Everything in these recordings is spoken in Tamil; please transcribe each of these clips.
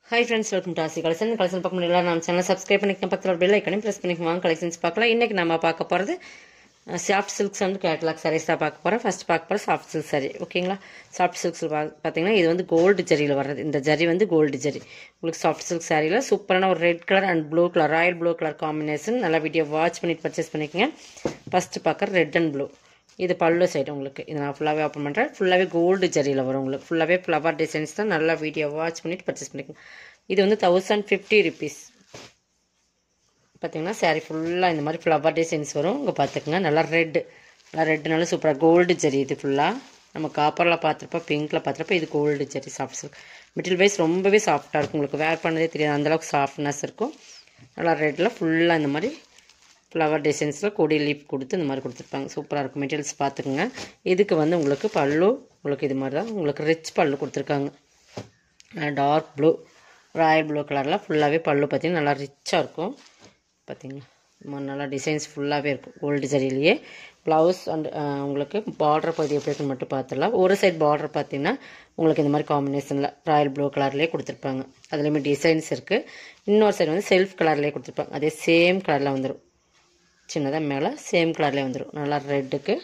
hi friends welcome to Aasi collection collection பார்க்க முடியல நம்ம சேனல் சப்ஸ்கிரைப் பண்ணிக்க பக்கத்தில் பெல் ஐக்கனையும் ப்ரெஸ் பண்ணிக்குவாங்க கலெக்ஷன்ஸ் பார்க்கலாம் இன்றைக்கி நம்ம பார்க்க போகிறது சாஃப்ட் சில்க்ஸ் வந்து கேட்லாக் சாரீஸ் தான் பார்க்க போகிறோம் ஃபர்ஸ்ட் பார்க்க போகிற சாஃப்ட் சில்க் சாரி ஓகேங்களா சாஃப்ட் சில்க்ஸ் பா பார்த்தீங்கன்னா இது வந்து கோல்டு ஜரியில் வர்றது இந்த ஜரி வந்து கோல்டு ஜரி உங்களுக்கு சாஃப்ட் சில்க் சாரியில் சூப்பரான ஒரு red colour and blue colour royal blue colour combination நல்லா வீடியோ வாட்ச் பண்ணிட்டு பர்ச்சேஸ் பண்ணிக்கோங்க ஃபஸ்ட்டு பார்க்குற ரெட் அண்ட் ப்ளூ இது பல்லு சைடு உங்களுக்கு இது நான் ஃபுல்லாகவே ஓப்பன் பண்ணுறேன் ஃபுல்லாகவே கோல்டு ஜரியில் வரும் உங்களுக்கு ஃபுல்லாகவே ஃப்ளவர் டிசைன்ஸ் தான் நல்லா வீடியோ வாட்ச் பண்ணிட்டு பர்ச்சேஸ் பண்ணிக்கோங்க இது வந்து தௌசண்ட் ஃபிஃப்டி ருபீஸ் பார்த்தீங்கன்னா சாரீ ஃபுல்லாக இந்த மாதிரி ஃப்ளவர் டிசைன்ஸ் வரும் இங்கே பார்த்துக்குங்க நல்லா ரெட்டு நல்லா ரெட்டு நல்லா சூப்பராக கோல்டு ஜரி இது ஃபுல்லாக நம்ம காப்பரில் பார்த்துருப்போம் பிங்க்கில் பார்த்துருப்போம் இது gold zari soft silk material wise ரொம்பவே சாஃப்டாக இருக்கும் உங்களுக்கு வேர் பண்ணதே தெரியாது அந்தளவுக்கு சாஃப்ட்னஸ் இருக்கும் நல்லா ரெட்டில் ஃபுல்லாக இந்த மாதிரி ஃப்ளவர் டிசைன்ஸில் கொடி லீப் கொடுத்து இந்த மாதிரி கொடுத்துருப்பாங்க சூப்பராக இருக்கும் மெட்டீரியல்ஸ் பார்த்துக்குங்க இதுக்கு வந்து உங்களுக்கு பல்லு உங்களுக்கு இது மாதிரி தான் உங்களுக்கு ரிச் பல்லு கொடுத்துருக்காங்க டார்க் ப்ளூ ராயல் ப்ளூ கலரில் ஃபுல்லாகவே பல்லு பார்த்தீங்கன்னா நல்லா ரிச்சாக இருக்கும் பார்த்தீங்களா இந்த மாதிரி நல்லா டிசைன்ஸ் ஃபுல்லாகவே இருக்கும் கோல்டு சரியிலேயே ப்ளவுஸ் அண்ட் உங்களுக்கு பார்டர் பகுதி எப்படி இருக்குன்னு மட்டும் பார்த்துடலாம் ஒரு சைட் பார்டர் பார்த்தீங்கன்னா உங்களுக்கு இந்த மாதிரி காம்பினேஷனில் ராயல் ப்ளூ கலர்லேயே கொடுத்துருப்பாங்க அதுலேயுமே டிசைன்ஸ் இருக்குது இன்னொரு சைடு வந்து செல்ஃப் கலர்லேயே கொடுத்துருப்பாங்க அதே சேம் கலரில் வந்துடும் சின்னதாக மேலே சேம் கலர்லேயே வந்துடும் நல்லா ரெட்டுக்கு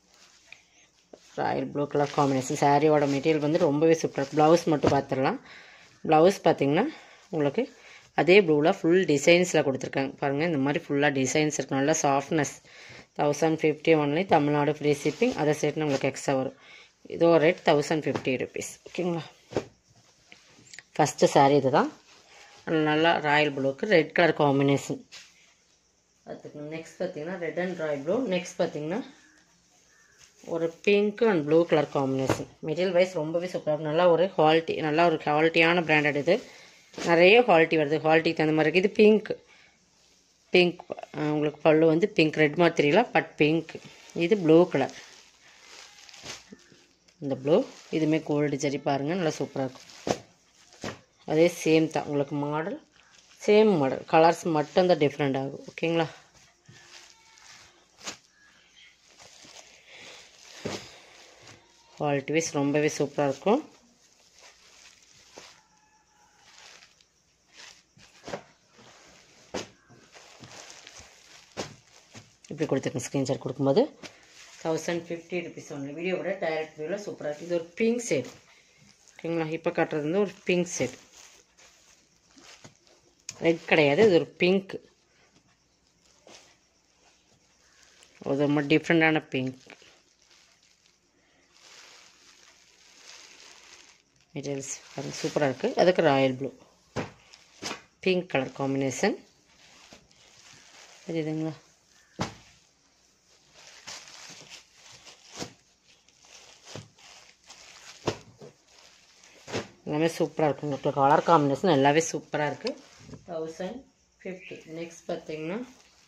ராயல் ப்ளூ கலர் காம்பினேஷன் சாரியோட மெட்டீரியல் வந்து ரொம்பவே சூப்பராக ப்ளவுஸ் மட்டும் பார்த்துடலாம் ப்ளவுஸ் பார்த்தீங்கன்னா உங்களுக்கு அதே ப்ளூவில் ஃபுல் டிசைன்ஸில் கொடுத்துருக்காங்க பாருங்கள் இந்த மாதிரி ஃபுல்லாக டிசைன்ஸ் இருக்கும் நல்லா softness thousand fifty only Tamil Nadu free shipping அதை சேர்த்து உங்களுக்கு எக்ஸ்ட்ரா வரும் இதோ ரேட் தௌசண்ட் ஃபிஃப்டி ருபீஸ் ஓகேங்களா ஃபஸ்ட்டு சாரீ இது தான் நல்லா ராயல் ப்ளூக்கு ரெட் கலர் காம்பினேஷன் அதுக்கு நெக்ஸ்ட் பார்த்தீங்கன்னா red and royal blue next பார்த்தீங்கன்னா ஒரு pink and blue colour combination material wise ரொம்பவே சூப்பராக இருக்கும் நல்லா ஒரு குவாலிட்டி நல்லா ஒரு குவாலிட்டியான பிராண்டட் இது நிறைய குவாலிட்டி வருது குவாலிட்டிக்கு தகுந்த மாதிரி இருக்குது இது பிங்க் பிங்க் உங்களுக்கு பல்லு வந்து பிங்க் ரெட் மாதிரி தெரியல பட் பிங்க் இது ப்ளூ கலர் இந்த ப்ளூ இதுவுமே கோல்டு ஜரி பாருங்கள் நல்லா சூப்பராக இருக்கும் அதே சேம் தான் உங்களுக்கு மாடல் சேம் மாடல் கலர்ஸ் மட்டும்தான் டிஃப்ரெண்ட் ஆகும் ஓகேங்களா குவாலிட்டி வைஸ் ரொம்பவே சூப்பராக இருக்கும் இப்படி கொடுத்துருக்கேன் ஸ்க்ரீன்ஷாட் கொடுக்கும்போது தௌசண்ட் ஃபிஃப்டி ருபீஸ் ஒன்று வீடியோவோட டைரக்ட் வியூவில் சூப்பராக இருக்குது இது ஒரு பிங்க் ஷேட் ஓகேங்களா இப்போ காட்டுறது வந்து ஒரு பிங்க் ஷேட் ரெட் கிடையாது இது ஒரு பிங்க் அது ரொம்ப டிஃப்ரெண்ட்டான பிங்க் மெட்டீரியல்ஸ் பாருங்கள் சூப்பராக இருக்குது அதுக்கு royal blue pink colour combination தெரியுதுங்களா எல்லாமே சூப்பராக இருக்கும் உங்களுக்கு கலர் காம்பினேஷன் எல்லாமே சூப்பராக இருக்குது தௌசண்ட் ஃபிஃப்டி நெக்ஸ்ட் பார்த்தீங்கன்னா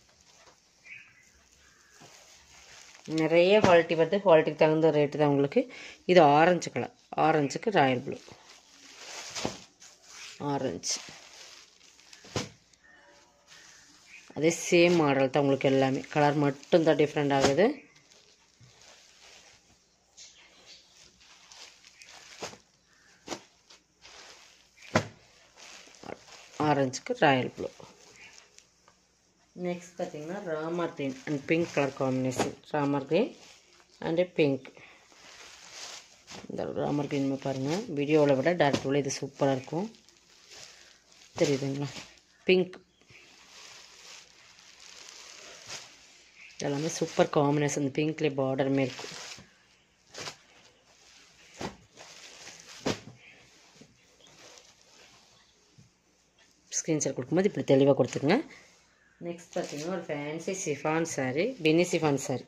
நிறைய குவாலிட்டி வருது குவாலிட்டிக்கு தகுந்த ரேட்டு தான் உங்களுக்கு இது ஆரஞ்சு கலர் ஆரஞ்சுக்கு ராயல் ப்ளூ ஆரஞ்சு அதே சேம் மாடல் தான் உங்களுக்கு எல்லாமே கலர் மட்டும்தான் டிஃப்ரெண்ட் ஆகுது ஆரஞ்சுக்கு ராயல் ப்ளூ நெக்ஸ்ட் பார்த்தீங்கன்னா Ramar green and pink colour combination Ramar green and pink இந்த ராமர் க்ரீன் பாருங்கள் வீடியோவில் விட டேரக்டில் இது சூப்பராக இருக்கும் தெரியுதுங்களா பிங்க் எல்லாமே சூப்பர் காம்பினேஷன் பிங்க்லேயே பார்டருமே இருக்கும் ஸ்க்ரீன்ஷாட் கொடுக்கும்போது இப்படி தெளிவாக கொடுத்துக்குங்க நெக்ஸ்ட் பார்த்தீங்கன்னா ஒரு ஃபேன்சி சிஃபான் சாரீ பெனி சிஃபான் சாரீ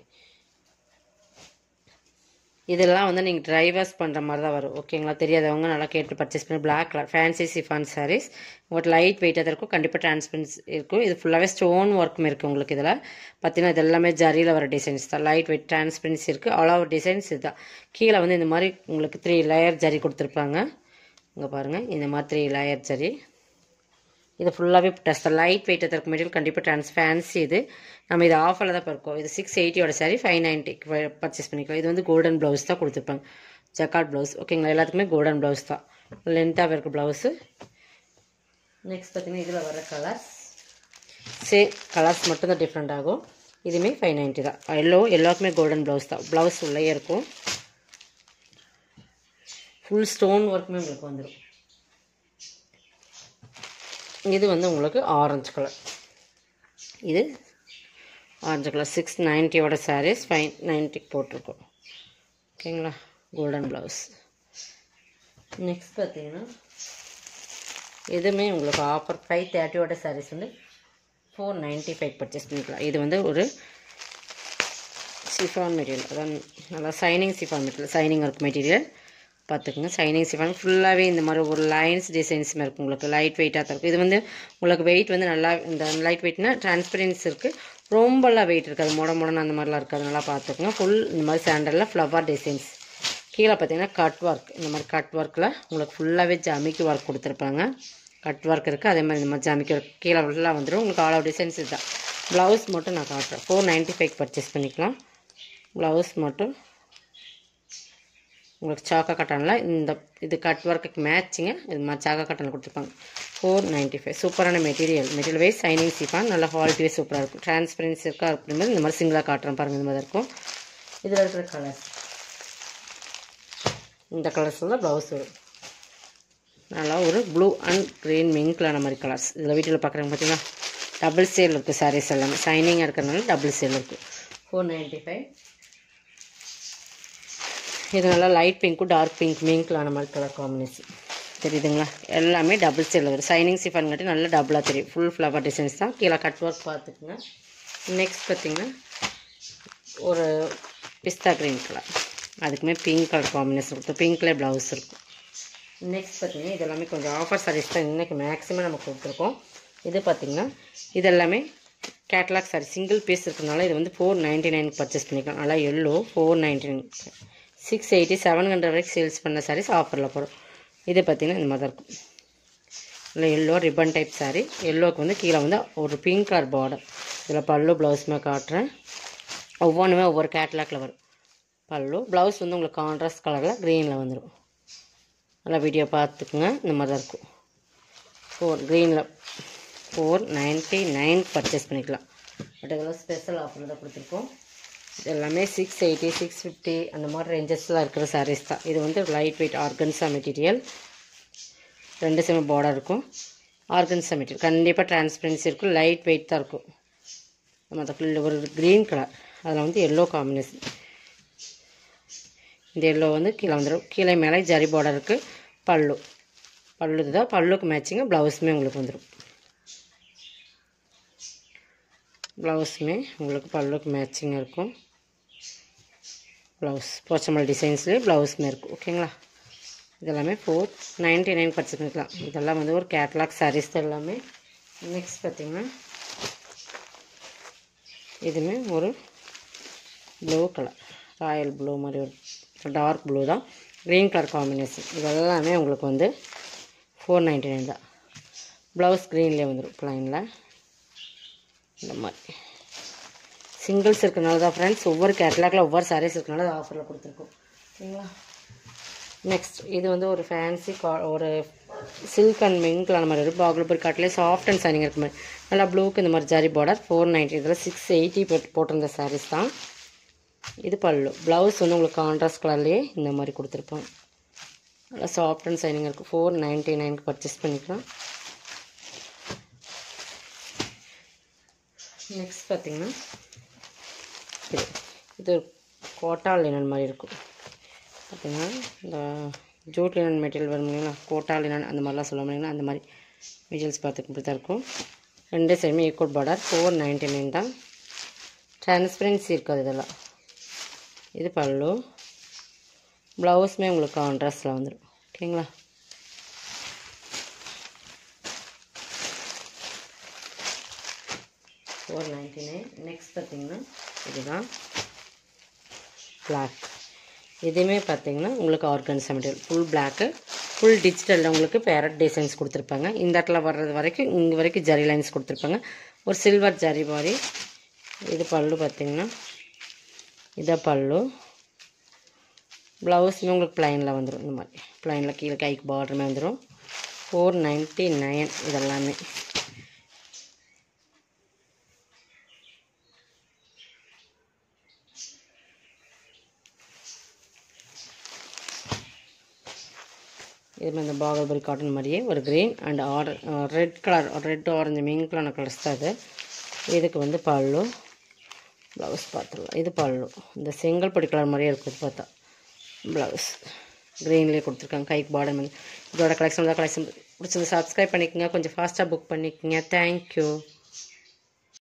இதெல்லாம் வந்து நீங்கள் ட்ரை வாஷ் பண்ணுற மாதிரி தான் வரும் ஓகேங்களா தெரியாதவங்க நல்லா கேட்டு பர்ச்சேஸ் பண்ணி black colour fancy chiffon saris உங்களுக்கு லைட் வெயிட்டாக தான் இருக்கும் கண்டிப்பாக டிரான்ஸ்பரன்ஸ் இருக்கும் இது ஃபுல்லாகவே ஸ்டோன் ஒர்க்கும் இருக்குது உங்களுக்கு இதில் பார்த்தீங்கன்னா இது எல்லாமே ஜரியில் வர டிசைன்ஸ் தான் லைட் வெயிட் டிரான்ஸ்பரன்சி இருக்குது அவ்வளோ டிசைன்ஸ் இதுதான் கீழே வந்து இந்த மாதிரி உங்களுக்கு த்ரீ லேயர் ஜரி கொடுத்துருப்பாங்க இங்கே பாருங்கள் இந்த மாதிரி த்ரீ லேயர் ஜரி இது ஃபுல்லாகவே டஸ்ட் லைட் வெயிட் இருக்க மெட்டீரியல் கண்டிப்பாக ட்ரான்ஸ் ஃபேன்சி இது நம்ம இது ஆஃபரில் தான் இருக்கோம் இது சிக்ஸ் எயிட்டியோட சாரி ஃபைவ் நைன்ட்டிக்கு பர்ச்சேஸ் பண்ணிக்கலாம் இது வந்து கோல்டன் ப்ளவுஸ் தான் கொடுத்துருப்பாங்க ஜக்கார்ட் ப்ளவுஸ் ஓகேங்களா எல்லாத்துக்குமே கோல்டன் ப்ளவுஸ் தான் லென்த்தாக இருக்க ப்ளவுஸு நெக்ஸ்ட் பார்த்தீங்கன்னா இதில் வர கலர்ஸ் சே கலர்ஸ் மட்டும் தான் டிஃப்ரெண்ட் ஆகும் இதுவுமே ஃபைவ் நைன்ட்டி தான் எல்லோ எல்லாருக்குமே கோல்டன் ப்ளவுஸ் தான் ப்ளவுஸ் உள்ளே இருக்கும் ஃபுல் ஸ்டோன் ஒர்க்குமே உங்களுக்கு வந்துடும் இது வந்து உங்களுக்கு ஆரஞ்சு கலர் இது ஆரஞ்சு கலர் சிக்ஸ் நைன்ட்டியோட சாரீஸ் ஃபைவ் நைன்ட்டிக்கு போட்டிருக்கோம் ஓகேங்களா கோல்டன் ப்ளவுஸ் நெக்ஸ்ட் பார்த்தீங்கன்னா இதுவுமே உங்களுக்கு ஆஃபர் ஃபைவ் தேர்ட்டியோட சாரீஸ் வந்து ஃபோர் நைன்ட்டி ஃபைவ் பர்ச்சேஸ் பண்ணிக்கலாம் இது வந்து ஒரு சிஃபான் மெட்டீரியல் அதான் நல்லா shining chiffon material shining work material பார்த்துக்குங்க சைனிங் சிஃபான் ஃபுல்லாகவே இந்த மாதிரி ஒரு லைன்ஸ் டிசைன்ஸுமே இருக்கும் உங்களுக்கு லைட் வெயிட்டாக தான் இருக்கும் இது வந்து உங்களுக்கு வெயிட் வந்து நல்லா இந்த லைட் வெயிட்னா டிரான்ஸ்பரன்ஸ் இருக்குது ரொம்பலாம் வெயிட் இருக்காது முட முடன்னு அந்த மாதிரிலாம் இருக்காது நல்லா பார்த்துக்குங்க ஃபுல் இந்த மாதிரி சாண்டலில் ஃப்ளவர் டிசைன்ஸ் கீழே பார்த்தீங்கன்னா கட் ஒர்க் இந்த மாதிரி கட் ஒர்க்கில் உங்களுக்கு ஃபுல்லாகவே ஜமிக்கி ஒர்க் கொடுத்துருப்பாங்க கட் ஒர்க் இருக்குது அதே மாதிரி இந்த மாதிரி ஜமிக்கி ஒர்க் கீழே ஃபுல்லாக வந்துடும் உங்களுக்கு ஆல் அவுட் டிசைன்ஸ் இதுதான் ப்ளவுஸ் மட்டும் நான் காட்டுறேன் ஃபோர் நைன்ட்டி ஃபைவ் பர்ச்சேஸ் பண்ணிக்கலாம் ப்ளவுஸ் மட்டும் உங்களுக்கு சாக்கா கட்டனில் இந்த இது கட் ஒர்க்குக்கு மேட்சிங்க இது மாதிரி சாக்கா கட்டனில் கொடுத்துருப்பாங்க ஃபோர் நைன்ட்டி ஃபைவ் சூப்பரான material material wise shining chiffon நல்லா குவாலிட்டி வைஸ் சூப்பராக இருக்கும் டிரான்ஸ்பரன்சி இருக்கா அப்படிங்கும்போது இந்த மாதிரி சிங்கிளாக காட்டுறேன் பாருங்கள் இந்த மாதிரி இருக்கும் இதில் இருக்கிற கலர்ஸ் இந்த கலர்ஸில் தான் ப்ளவுஸ் வரும் நல்லா ஒரு ப்ளூ அண்ட் க்ரீன் மிங்க்லான மாதிரி கலர்ஸ் இதில் வீட்டில் பார்க்குறாங்க பார்த்தீங்களா டபுள் சேல் இருக்குது சாரீஸ் எல்லாமே ஷைனிங்காக இருக்கிறதுனால டபுள் சேல் இருக்குது ஃபோர் நைன்ட்டி ஃபைவ் இது நல்லா லைட் பிங்க்கும் டார்க் பிங்க் மிங்க்லான மாதிரி கலர் காம்பினேஷன் தெரியுதுங்களா எல்லாமே டபுள் சேல் வரும் சைனிங் சிஃபான் கட்டி நல்லா டபுளாக தெரியும் ஃபுல் ஃப்ளவர் டிசைன்ஸ் தான் கீழே கட் ஒர்க் பார்த்துக்குங்க நெக்ஸ்ட் பார்த்தீங்கன்னா ஒரு பிஸ்தா க்ரீன் கலர் அதுக்குமே பிங்க் கலர் காம்பினேஷன் இருக்கும் பிங்க்லேயே ப்ளவுஸ் இருக்கும் நெக்ஸ்ட் பார்த்தீங்கன்னா இது எல்லாமே கொஞ்சம் ஆஃபர் சாரீஸ் தான் இன்றைக்கி மேக்ஸிமம் நம்ம கொடுத்துருக்கோம் இது பார்த்திங்கன்னா இது எல்லாமே கேட்லாக் சாரி சிங்கிள் பீஸ் இருக்கிறதுனால இது வந்து ஃபோர் நைன்ட்டி நைன் பர்ச்சேஸ் பண்ணிக்கலாம் நல்லா yellow four ninety nine six eighty seven hundred வரைக்கும் சேல்ஸ் பண்ண சாரீஸ் ஆஃபரில் போடும் இது பார்த்திங்கன்னா இந்த மாதிரி தான் இருக்கும் இல்லை எல்லோ ரிப்பன் டைப் சாரீ எல்லோவுக்கு வந்து கீழே வந்து ஒரு பிங்க் கலர் பார்டர் இதில் பல்லு ப்ளவுஸுமே காட்டுறேன் ஒவ்வொன்றுமே ஒவ்வொரு கேட்லாக்கில் வரும் பல்லு ப்ளவுஸ் வந்து உங்களுக்கு கான்ட்ராஸ்ட் கலரில் க்ரீனில் வந்துடும் நல்லா வீடியோ பார்த்துக்குங்க இந்த மாதிரி தான் இருக்கும் ஃபோர் க்ரீனில் ஃபோர் நைன்ட்டி நைன் பர்ச்சேஸ் பண்ணிக்கலாம் பட் இதெல்லாம் ஸ்பெஷல் ஆஃபரில் தான் கொடுத்துருக்கோம் இது எல்லாமே சிக்ஸ் எயிட்டி சிக்ஸ் ஃபிஃப்டி அந்த மாதிரி ரேஞ்சஸில் இருக்கிற சாரீஸ் தான் இது வந்து லைட் வெயிட் ஆர்கன்ஸா மெட்டீரியல் ரெண்டு செமி பார்டர் இருக்கும் ஆர்கன்ஸா மெட்டீரியல் கண்டிப்பாக டிரான்ஸ்பரன்சி இருக்கும் லைட் வெயிட் தான் இருக்கும் நம்ம அந்த ஒரு க்ரீன் கலர் அதில் வந்து எல்லோ காம்பினேஷன் இந்த எல்லோ வந்து கீழே வந்துடும் கீழே மேலே ஜரி பார்டர் இருக்குது பல்லு பல்லு தான் பல்லுக்கு மேட்சிங்க ப்ளவுஸுமே உங்களுக்கு வந்துடும் ப்ளவுஸுமே உங்களுக்கு பல்லுக்கு மேட்சிங் இருக்கும் ப்ளவுஸ் போச்சமல் டிசைன்ஸ்லேயே ப்ளவுஸுமே இருக்கும் ஓகேங்களா இதெல்லாமே ஃபோர் நைன்ட்டி நைன் பர்ச்சேஸ் பண்ணிக்கலாம் இதெல்லாம் வந்து ஒரு கேட்லாக் சாரீஸ் தான் எல்லாமே நெக்ஸ்ட் பார்த்திங்கன்னா இதுவுமே ஒரு ப்ளூ கலர் ராயல் ப்ளூ மாதிரி ஒரு டார்க் ப்ளூ தான் க்ரீன் கலர் காம்பினேஷன் இதெல்லாமே உங்களுக்கு வந்து ஃபோர் நைன்ட்டி நைன் தான் ப்ளவுஸ் க்ரீன்லேயே வந்துடும் ப்ளைனில் இந்த மாதிரி சிங்கிள்ஸ் இருக்கனால தான் ஃப்ரெண்ட்ஸ் ஒவ்வொரு கேட்லாகில் ஒவ்வொரு சாரீஸ் இருக்கனால அது ஆஃபரில் கொடுத்துருக்கோம் சரிங்களா நெக்ஸ்ட் இது வந்து ஒரு ஃபேன்சி கா ஒரு சில்க் அண்ட் மிங்க்லான மாதிரி இருக்கும் பாகுலபுரி காட்டிலே சாஃப்ட் அண்ட் சைனிங் இருக்க மாதிரி நல்லா ப்ளூக்கு இந்த மாதிரி ஜரி பார்டர் ஃபோர் நைன்ட்டி இதில் சிக்ஸ் எயிட்டி போட்டு போட்டிருந்த சாரீஸ் தான் இது பல்லு ப்ளவுஸ் வந்து உங்களுக்கு கான்ட்ராஸ்ட் கலர்லேயே இந்த மாதிரி கொடுத்துருப்போம் நல்லா சாஃப்ட் அண்ட் சைனிங் இருக்கும் ஃபோர் நைன்ட்டி நைனுக்கு பர்ச்சேஸ் பண்ணிக்கலாம் நெக்ஸ்ட் பார்த்தீங்கன்னா இது இது கோட்டா லினன் மாதிரி இருக்கும் பார்த்தீங்கன்னா இந்த ஜூட் லினன் மெட்டீரியல் வரும் இல்லைங்களா கோட்டா லினன் அந்த மாதிரிலாம் சொல்ல முடியுங்களா அந்த மாதிரி மெட்டீரியல்ஸ் பார்த்துக்கு இப்படி தான் இருக்கும் ரெண்டு சைடுமே equal border four ninety nine தான் டிரான்ஸ்பரன்சி இருக்காது இதெல்லாம் இது பல்லு ப்ளவுஸுமே உங்களுக்கு கான்ட்ராஸ்டில் வந்துடும் ஓகேங்களா ஃபோர் நைன்ட்டி நைன் நெக்ஸ்ட் பார்த்தீங்கன்னா இதுதான் பிளாக் இதுவுமே பார்த்தீங்கன்னா உங்களுக்கு organza material full black full டிஜிட்டலில் உங்களுக்கு பேரட் டிசைன்ஸ் கொடுத்துருப்பாங்க இந்த இடத்துல வர்றது வரைக்கும் இங்கே வரைக்கும் ஜரி லைன்ஸ் கொடுத்துருப்பாங்க ஒரு சில்வர் ஜரி மாதிரி இது பல்லு பார்த்தீங்கன்னா இதை பல்லு ப்ளவுஸுமே உங்களுக்கு ப்ளைனில் வந்துடும் இந்த மாதிரி ப்ளைனில் கீழே கைக்கு பார்டருமே வந்துடும் ஃபோர் நைன்ட்டி நைன் இதெல்லாமே இது மாதிரி இந்த பாகல்பரி காட்டன் மாதிரியே ஒரு green and or red colour red orange மிங்க்லான கலர்ஸ் தான் அது இதுக்கு வந்து பல்லு ப்ளவுஸ் பார்த்துடலாம் இது பல்லு இந்த செங்கல்படி கலர் மாதிரியே இருக்குது இது பார்த்தா ப்ளவுஸ் க்ரீன்லேயே கொடுத்துருக்காங்க கைக்கு பார்டர் வந்து இதோட கலெக்ஷன் தான் கலெக்ஷன் பிடிச்சது சப்ஸ்கிரைப் பண்ணிக்கோங்க கொஞ்சம் ஃபாஸ்ட்டாக புக் பண்ணிக்கோங்க தேங்க்யூ